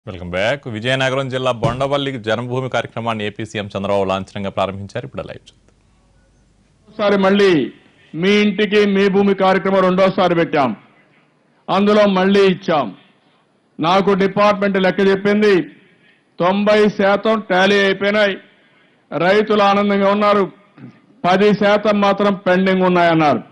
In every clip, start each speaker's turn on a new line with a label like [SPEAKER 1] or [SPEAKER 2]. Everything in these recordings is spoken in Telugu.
[SPEAKER 1] వెల్కమ్ బ్యాక్ విజయనగరం జిల్లా బొండవల్లి జన్మభూమి కార్యక్రమాన్ని ఏపీ సీఎం చంద్రబాబు లాంఛనంగా ప్రారంభించారు ఇప్పుడు లైవ్ చూద్దాం
[SPEAKER 2] ఒకసారి మళ్ళీ మీ ఇంటికి మీ భూమి కార్యక్రమం రెండోసారి పెట్టాం అందులో మళ్ళీ ఇచ్చాం నాకు డిపార్ట్మెంట్ లెక్క చెప్పింది తొంభై శాతం టాలీ అయిపోయినాయి రైతులు ఆనందంగా ఉన్నారు పది శాతం మాత్రం పెండింగ్ ఉన్నాయన్నారు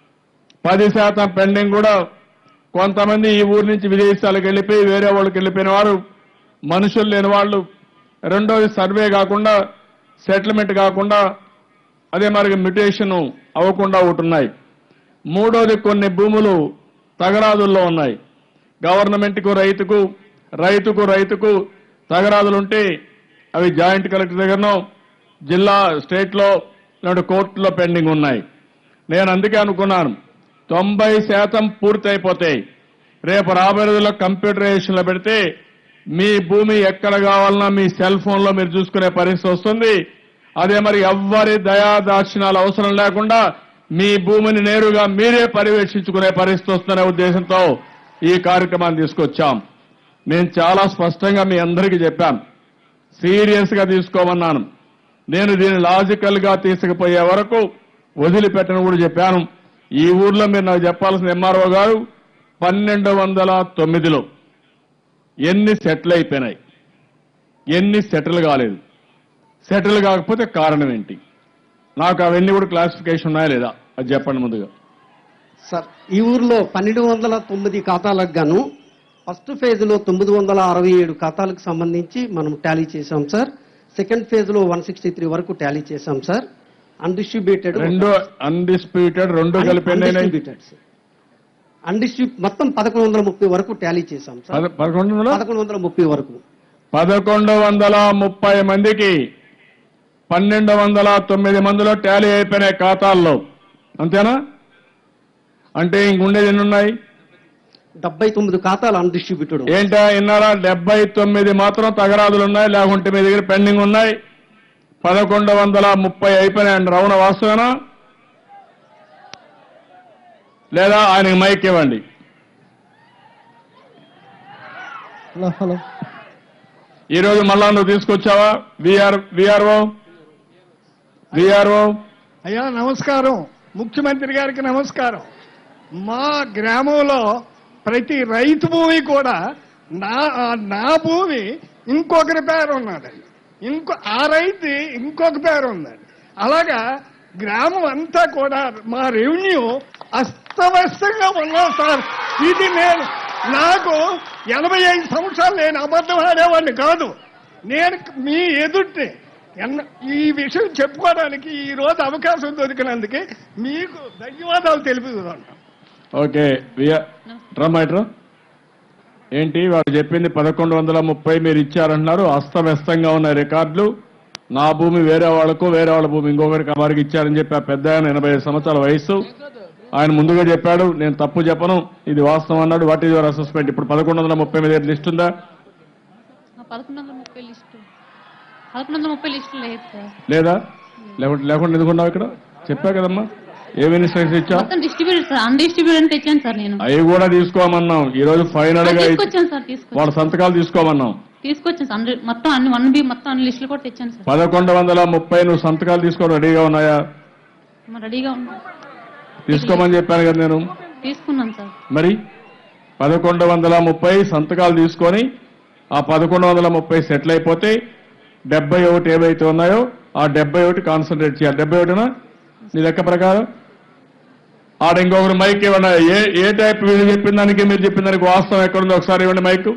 [SPEAKER 2] పది శాతం పెండింగ్ కూడా కొంతమంది ఈ ఊరి నుంచి విదేశాలకు వెళ్ళిపోయి వేరే వాళ్ళకి వెళ్ళిపోయిన వారు మనుషులు లేని వాళ్ళు రెండోది సర్వే కాకుండా సెటిల్మెంట్ కాకుండా అదే మరి మ్యుటేషన్ అవ్వకుండా ఉంటున్నాయి మూడోది కొన్ని భూములు తగరాదుల్లో ఉన్నాయి గవర్నమెంట్కు రైతుకు రైతుకు రైతుకు తగరాదులుంటే అవి జాయింట్ కలెక్టర్ దగ్గరనో జిల్లా స్టేట్లో లేదంటే కోర్టులో పెండింగ్ ఉన్నాయి నేను అందుకే అనుకున్నాను తొంభై శాతం పూర్తి అయిపోతాయి రేపు రాబోయే రోజుల్లో కంప్యూటరైజేషన్లో పెడితే మీ భూమి ఎక్కడ కావాలన్నా మీ సెల్ ఫోన్లో మీరు చూసుకునే పరిస్థితి వస్తుంది అదే మరి ఎవ్వరి దయా దాక్షిణాలు అవసరం లేకుండా మీ భూమిని నేరుగా మీరే పర్యవేక్షించుకునే పరిస్థితి వస్తుందనే ఉద్దేశంతో ఈ కార్యక్రమాన్ని తీసుకొచ్చాం నేను చాలా స్పష్టంగా మీ అందరికీ చెప్పాను సీరియస్ గా తీసుకోమన్నాను నేను దీన్ని లాజికల్ గా తీసుకుపోయే వరకు వదిలిపెట్టను కూడా చెప్పాను ఈ ఊర్లో మీరు నాకు చెప్పాల్సిన ఎంఆర్ఓ గారు పన్నెండు వందల తొమ్మిదిలో ఎన్ని సెటిల్ అయిపోయినాయి ఎన్ని సెటిల్ కాలేదు సెటిల్ కాకపోతే కారణం ఏంటి నాకు అవన్నీ కూడా క్లాసిఫికేషన్ ఉన్నాయా లేదా అది చెప్పండి ముందుగా
[SPEAKER 3] సార్ ఈ ఊర్లో పన్నెండు వందల తొమ్మిది ఖాతాలకు గాను ఫస్ట్ ఫేజ్ లో తొమ్మిది వందల అరవై ఏడు ఖాతాలకు సంబంధించి మనం టాలీ చేశాం సార్ సెకండ్ ఫేజ్ లో వన్ సిక్స్టీ త్రీ వరకు టాలీ చేశాం సార్ అన్డిస్ట్రిబ్యూటెడ్
[SPEAKER 2] రెండు అన్డిస్ప్యూటెడ్ రెండు కలిపి ఎన్ని అయినాయి?
[SPEAKER 3] అన్డిస్ట్రిబ్యూ మొత్తం పదకొండు వందల ముప్పై వరకు టాలీ చేశాం సార్
[SPEAKER 2] పద- పదకొండు వందల
[SPEAKER 3] పదకొండు వందల ముప్పై వరకు
[SPEAKER 2] పదకొండు వందల ముప్పై మందికి పన్నెండు వందల తొమ్మిది మందిలో టాలీ అయిపోయినాయి ఖాతాల్లో అంతేనా అంటే ఇంకుండేది ఎన్ని ఉన్నాయి
[SPEAKER 3] డెబ్బై తొమ్మిది ఖాతాలు అన్డిస్ట్రిబ్యూటెడ్
[SPEAKER 2] ఏంటా ఇన్నారా డెబ్బై తొమ్మిది మాత్రం తగరాదులు ఉన్నాయి లేకుంటే మీ దగ్గర పెండింగ్ ఉన్నాయి పదకొండు వందల ముప్పై అయిపోయినాయండి రవణ వాస్తవేనా లేదా ఆయనకి మైక్ ఇవ్వండి
[SPEAKER 3] హలో హలో
[SPEAKER 2] ఈ రోజు మళ్ళా నువ్వు తీసుకొచ్చావా విఆర్ విఆర్ఓ విఆర్ఓ
[SPEAKER 4] అయ్యా నమస్కారం ముఖ్యమంత్రి గారికి నమస్కారం మా గ్రామంలో ప్రతి రైతు భూమి కూడా నా ఆ నా భూమి ఇంకొకరి పేరు ఉన్నదండి ఇంకో ఆ రైతు ఇంకొక పేరు ఉందండి అలాగా గ్రామం అంతా కూడా మా రెవెన్యూ అస్తవ్యస్తంగా ఉన్నాం సార్ ఇది నేను నాకు ఎనభై ఐదు సంవత్సరాలు నేను అబద్ధం ఆడేవాడిని కాదు నేను మీ ఎదుటి ఎన్న- ఈ విషయం చెప్పుకోవడానికి ఈ రోజు అవకాశం దొరికినందుకు మీకు ధన్యవాదాలు తెలుపుతున్నాను
[SPEAKER 2] ఓకే విఆర్ డ్రమ్ ఏంటి వాడు చెప్పింది పదకొండు వందల ముప్పై మీరు ఇచ్చారంటున్నారు అస్తవ్యస్తంగా ఉన్న రికార్డులు నా భూమి వేరే వాళ్ళకు వేరే వాళ్ళ భూమి ఇంకొకరికి వారికి ఇచ్చారని చెప్పి ఆ పెద్ద ఆయన ఎనభై ఐదు సంవత్సరాల వయసు ఆయన ముందుగా చెప్పాడు నేను తప్పు చెప్పను ఇది వాస్తవం అన్నాడు వాట్ ఈజ్ యువర్ అసెస్మెంట్ ఇప్పుడు పదకొండు వందల ముప్పై మీద లిస్ట్ ఉందా
[SPEAKER 5] పదకొండు వందల ముప్పై లిస్టు పదకొండు వందల ముప్పై లిస్టు లేదు సార్
[SPEAKER 2] లేదా లేకుంటే లేకుండా ఎందుకున్నావు ఇక్కడ చెప్పా కదమ్మా ఏ ఇన్స్ట్రక్షన్స్ ఇచ్చా
[SPEAKER 5] మొత్తం డిస్ట్రిబ్యూటర్ సార్ అన్డిస్ట్రిబ్యూటర్ తెచ్చాను సార్ నేను
[SPEAKER 2] అవి కూడా తీసుకోమన్నాం ఈ రోజు ఫైనల్ గా
[SPEAKER 5] తీసుకొచ్చాను సార్ తీసుకొచ్చాను
[SPEAKER 2] వాళ్ళ సంతకాలు తీసుకోమన్నాం
[SPEAKER 5] తీసుకొచ్చాను సార్ అన్ని- మొత్తం అన్ని వన్ బి మొత్తం అన్ని లిస్టులు కూడా తెచ్చాను సార్
[SPEAKER 2] పదకొండు వందల ముప్పై నువ్వు సంతకాలు తీసుకో రెడీగా ఉన్నాయా
[SPEAKER 5] మరి రెడీగా ఉన్నా
[SPEAKER 2] తీసుకోమని చెప్పాను కదా నేను
[SPEAKER 5] తీసుకున్నాను సార్
[SPEAKER 2] మరి పదకొండు వందల ముప్పై సంతకాలు తీసుకొని ఆ పదకొండు వందల ముప్పై సెటిల్ అయిపోతే డెబ్బై ఒకటి ఏవైతే ఉన్నాయో ఆ డెబ్బై ఒకటి కాన్సన్ట్రేట్ చేయాలి డెబ్బై ఒకటినా నీ లెక్క ప్రకారం ఆడ ఇంకొకరు మైక్ ఇవ్వండి ఏ ఏ టైప్ వీళ్ళు చెప్పిన దానికి మీరు చెప్పిన దానికి వాస్తవం ఎక్కడుందో ఒకసారి ఇవ్వండి మైక్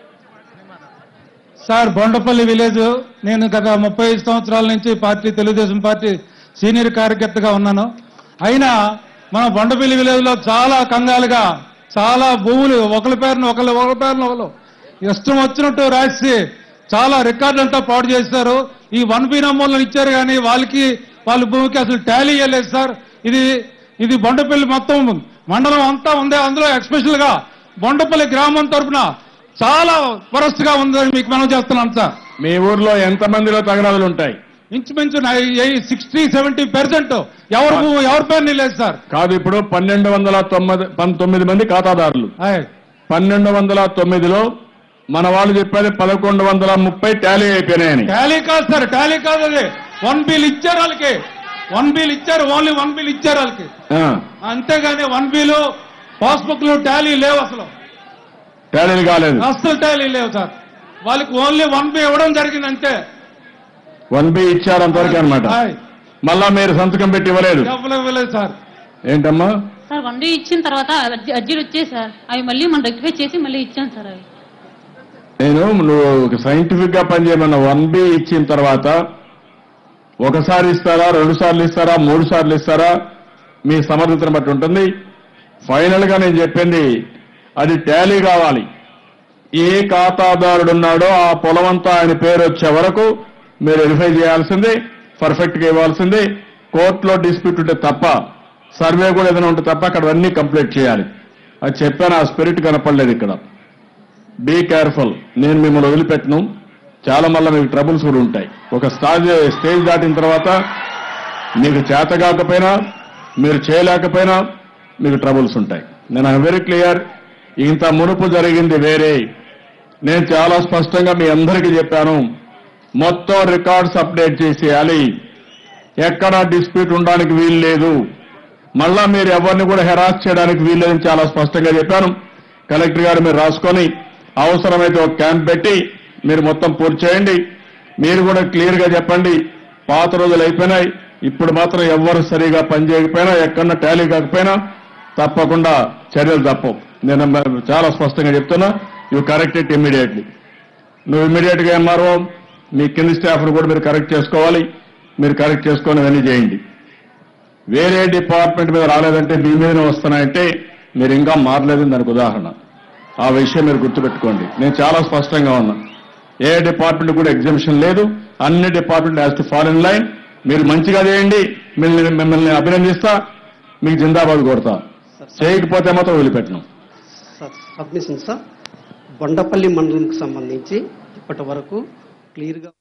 [SPEAKER 6] సార్ బొండపల్లి విలేజ్ నేను గత ముప్పై ఐదు సంవత్సరాల నుంచి పార్టీ తెలుగుదేశం పార్టీ సీనియర్ కార్యకర్తగా ఉన్నాను అయినా మన బొండపల్లి విలేజ్ లో చాలా కంగాలుగా చాలా భూములు ఒకరి పేరును ఒకరు ఒకరి పేరును ఒకరు ఇష్టం వచ్చినట్టు రాసి చాలా రికార్డులు అంతా పాడు చేశారు ఈ వన్ బి నమూలను ఇచ్చారు కానీ వాళ్ళకి వాళ్ళ భూమికి అసలు టాలీ చేయలేదు సార్ ఇది ఇది బొండపల్లి మొత్తం మండలం అంతా ఉంది అందులో ఎక్స్పెషల్ గా బొండపల్లి గ్రామం తరపున చాలా వరస్ట్ గా ఉందని మీకు మనం చేస్తున్నాం సార్
[SPEAKER 2] మీ ఊర్లో ఎంత మందిలో తగరాదులు ఉంటాయి
[SPEAKER 6] ఇంచుమించు సిక్స్టీ సెవెంటీ పర్సెంట్ ఎవరు భూ- ఎవరి పేరు లేదు సార్
[SPEAKER 2] కాదు ఇప్పుడు పన్నెండు వందల తొమ్మిది పంతొమ్మిది మంది ఖాతాదారులు
[SPEAKER 6] ఆయ్.
[SPEAKER 2] పన్నెండు వందల తొమ్మిదిలో మన వాళ్ళు చెప్పేది పదకొండు వందల ముప్పై టాలీ అయిపోయినాయని
[SPEAKER 6] టాలీ కాదు సార్ టాలీ కాదు అది వన్ బిల్ ఇచ్చారు వాళ్ళకి వన్ బిల్ ఇచ్చారు ఓన్లీ వన్ బిల్ ఇచ్చారు వాళ్ళకి
[SPEAKER 2] ఆ,
[SPEAKER 6] అంతేగాని వన్ బిల్ పాస్బుక్ లో టాలీ లేవు అసలు
[SPEAKER 2] టాలీలు కాలేదు
[SPEAKER 6] అస్సలు టాలీ లేవు సార్ వాళ్ళకి ఓన్లీ వన్ బి ఇవ్వడం జరిగింది అంతే
[SPEAKER 2] వన్ బి ఇచ్చారు అంతవరకు అనమాట
[SPEAKER 6] హాయ్.
[SPEAKER 2] మళ్ళా మీరు సంతకం పెట్టి ఇవ్వలేదు
[SPEAKER 6] డబ్బులు ఇవ్వలేదు సార్
[SPEAKER 2] ఏంటమ్మా
[SPEAKER 5] సార్ వన్ డే ఇచ్చిన తర్వాత అర్జీ అర్జీలు వచ్చాయి సార్ అవి మళ్ళీ మనం రెక్టిఫై చేసి మళ్ళీ ఇచ్చాను సార్ అవి
[SPEAKER 2] నేను నువ్వు సైంటిఫిక్ గా పనిచేయమన్న వన్ బి ఇచ్చిన తర్వాత ఒకసారి ఇస్తారా రెండు సార్లు ఇస్తారా మూడు సార్లు ఇస్తారా మీ సమర్థతను బట్టి ఉంటుంది ఫైనల్ గా నేను చెప్పింది అది టాలీ కావాలి ఏ ఖాతాదారుడు ఉన్నాడో ఆ పొలం అంతా ఆయన పేరు వచ్చే వరకు మీరు వెరిఫై చేయాల్సిందే పర్ఫెక్ట్ గా ఇవ్వాల్సిందే కోర్టులో డిస్ప్యూట్ ఉంటే తప్ప సర్వే కూడా ఏదైనా ఉంటే తప్ప అక్కడ అన్ని కంప్లీట్ చేయాలి అది చెప్పాను ఆ స్పిరిట్ కనపడలేదు ఇక్కడ బీ కేర్ఫుల్ నేను మిమ్మల్ని వదిలిపెట్టను చాలా మళ్ళీ మీకు ట్రబుల్స్ కూడా ఉంటాయి ఒక స్టాజ్ స్టేజ్ దాటిన తర్వాత మీకు చేత కాకపోయినా మీరు చేయలేకపోయినా మీకు ట్రబుల్స్ ఉంటాయి నేను వెరీ క్లియర్ ఇంత మునుపు జరిగింది వేరే నేను చాలా స్పష్టంగా మీ అందరికీ చెప్పాను మొత్తం రికార్డ్స్ అప్డేట్ చేసేయాలి ఎక్కడా డిస్ప్యూట్ ఉండడానికి వీలు లేదు మళ్ళా మీరు ఎవరిని కూడా హెరాస్ చేయడానికి వీల్లేదని చాలా స్పష్టంగా చెప్పాను కలెక్టర్ గారు మీరు రాసుకొని అవసరమైతే ఒక క్యాంప్ పెట్టి మీరు మొత్తం పూర్తి చేయండి మీరు కూడా క్లియర్ గా చెప్పండి పాత రోజులు అయిపోయినాయి ఇప్పుడు మాత్రం ఎవ్వరు సరిగా పనిచేయకపోయినా ఎక్కడన్నా టాలీ కాకపోయినా తప్పకుండా చర్యలు తప్పవు నేను చాలా స్పష్టంగా చెప్తున్నా యూ కరెక్ట్ ఇట్ ఇమ్మీడియట్లీ నువ్వు ఇమ్మీడియట్ గా ఎంఆర్ఓ మీ కింది స్టాఫ్ కూడా మీరు కరెక్ట్ చేసుకోవాలి మీరు కరెక్ట్ చేసుకొని ఇవన్నీ చేయండి వేరే డిపార్ట్మెంట్ మీద రాలేదంటే మీ మీదనే వస్తున్నాయంటే మీరు ఇంకా మారలేదని దానికి ఉదాహరణ ఆ విషయం మీరు గుర్తుపెట్టుకోండి నేను చాలా స్పష్టంగా ఉన్నా ఏ డిపార్ట్మెంట్ కూడా ఎగ్జిబిషన్ లేదు అన్ని department has to fall in line మీరు మంచిగా చేయండి మిమ్మల్ని మిమ్మల్ని అభినందిస్తా మీకు జిందాబాద్ కొడతా చేయకపోతే మాత్రం వదిలిపెట్టను
[SPEAKER 3] సార్ సబ్మిషన్ సార్ బొండపల్లి మండలంకి సంబంధించి ఇప్పటి వరకు క్లియర్గా